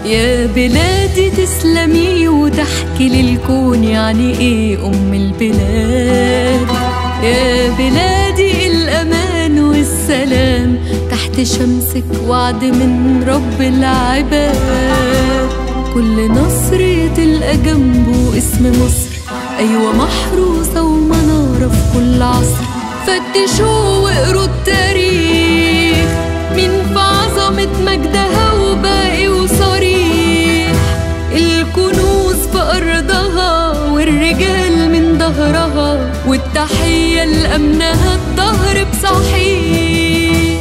يا بلادي تسلمي وتحكي للكون يعني ايه ام البلاد يا بلادي الأمان والسلام تحت شمسك وعد من رب العباد كل نصر تلقى جنبه اسم مصر أيوة محروسة ومنارة في كل عصر فتشوا واقروا التاريخ مين في عظمة مجدها وباقي وصريح الكنوز في أرضها والرجال من ظهرها والتحية لأمنها الظهر بصحيح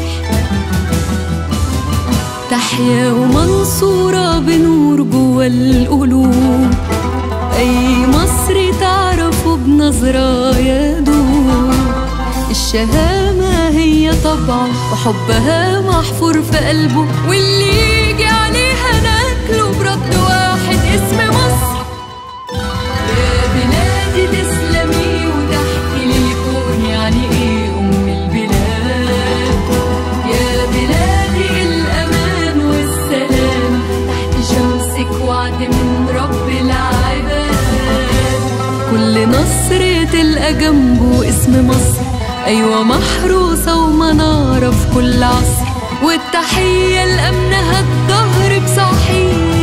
تحيا ومنصورة بنور جوا القلوب أي مصري تعرفه بنظرة يدوب الشهامة هي طبعه وحبها محفور في قلبه واللي يجي عليها ناكله برد واحد اسم مصر يا بلادي تسلمي وتحكي للكون يعني ايه ام البلاد يا بلادي الامان والسلام تحت شمسك وعد من رب العباد كل نصر تلقى جنبه اسم مصر أيوة محروسة ومنارة في كل عصر والتحية لأمنها الظهر بصحيح